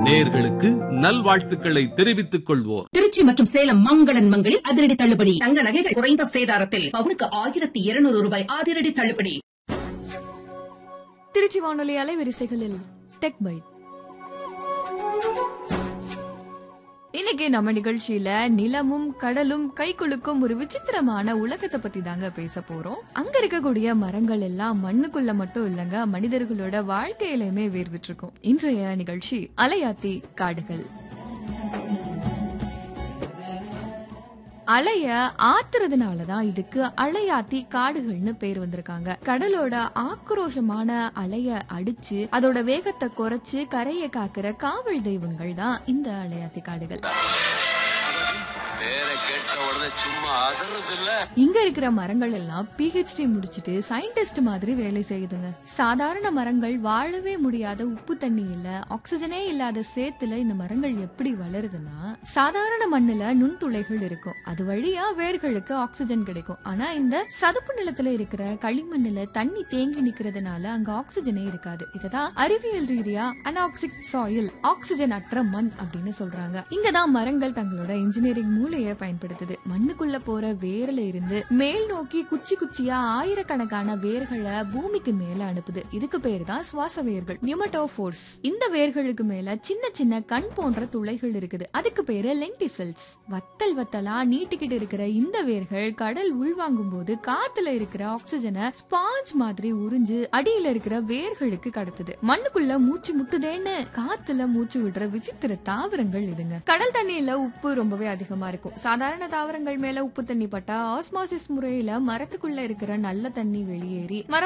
நேர்களுக்கு நல்வாழ்த்துக்களை தெரிவித்துக் கொள்வோர் திருச்சி மற்றும் சேலம் மங்களன் மங்களில் அதிரடி தள்ளுபடி தங்க நகைகள் குறைந்த சேதாரத்தில் பவுனுக்கு ஆயிரத்தி இருநூறு ரூபாய் அதிரடி தள்ளுபடி திருச்சி வானொலி அலைவரிசைகளில் டெக் பைட் இன்னைக்கு நம்ம நிகழ்ச்சியில நிலமும் கடலும் கை குலுக்கும் ஒரு விசித்திரமான உலகத்தை பத்தி தாங்க பேச போறோம் அங்க இருக்கக்கூடிய மரங்கள் எல்லாம் மண்ணுக்குள்ள மட்டும் இல்லங்க மனிதர்களோட வாழ்க்கையிலுமே வேர்விட்டு இருக்கும் இன்றைய நிகழ்ச்சி அலையாத்தி காடுகள் அலைய ஆத்துறதுனாலதான் இதுக்கு அலையாத்தி காடுகள்னு பேர் வந்திருக்காங்க கடலோட ஆக்ரோஷமான அலைய அடிச்சு அதோட வேகத்தை குறைச்சு கரையை காக்குற காவல் தெய்வங்கள் தான் இந்த அலையாத்தி காடுகள் பேரை கேட்ட உடனே சும்மா அதறது இல்ல இங்க இருக்கிற மரங்கள் எல்லாம் பிஹெச்டி முடிச்சிட்டு சயின்டிஸ்ட் மாதிரி வேலை செய்யுதுங்க சாதாரண மரங்கள் வாழவே முடியாத உப்பு தண்ணி இல்ல ஆக்சிஜனே இல்லாத சேத்துல இந்த மரங்கள் எப்படி வளருதுன்னா சாதாரண மண்ணுல நுண்துளைகள் இருக்கும் அது வழியா வேர்களுக்கு ஆக்சிஜன் கிடைக்கும் ஆனா இந்த சதுப்பு நிலத்துல இருக்கிற களிமண்ணுல தண்ணி தேங்கி நிக்கிறதுனால அங்க ஆக்சிஜனே இருக்காது இததான் அறிவியல் ரீதியா அனாக்சிக் சாயில் ஆக்சிஜன் அற்ற மண் அப்படின்னு சொல்றாங்க இங்கதான் மரங்கள் தங்களோட இன்ஜினியரிங் மூளைய பயன்படுத்துது மண்ணுக்குள்ள போற வேர்ல இருந்து மேல் நோக்கி குச்சி குச்சியா ஆயிரக்கணக்கான வேர்களை பூமிக்கு மேல அனுப்புது இதுக்கு பேரு தான் சுவாச வேர்கள் நியூமட்டோபோர்ஸ் இந்த வேர்களுக்கு மேல சின்ன சின்ன கண் போன்ற துளைகள் இருக்குது அதுக்கு பேரு லென்டிசல்ஸ் வத்தல் வத்தலா நீட்டிக்கிட்டு இருக்கிற இந்த வேர்கள் கடல் உள்வாங்கும் போது காத்துல இருக்கிற ஆக்சிஜனை ஸ்பாஞ்ச் மாதிரி உறிஞ்சு அடியில இருக்கிற வேர்களுக்கு கடத்துது மண்ணுக்குள்ள மூச்சு முட்டுதேன்னு காத்துல மூச்சு விடுற விசித்திர தாவரங்கள் இதுங்க கடல் தண்ணியில உப்பு ரொம்பவே அதிகமா இருக்கும் சாதாரண தாவரங்கள் மேல உப்பு தண்ணி பட்டா ஆஸ்மாசிஸ் முறையில மரத்துக்குள்ள இருக்கிற நல்ல தண்ணி வெளியேறி மரம்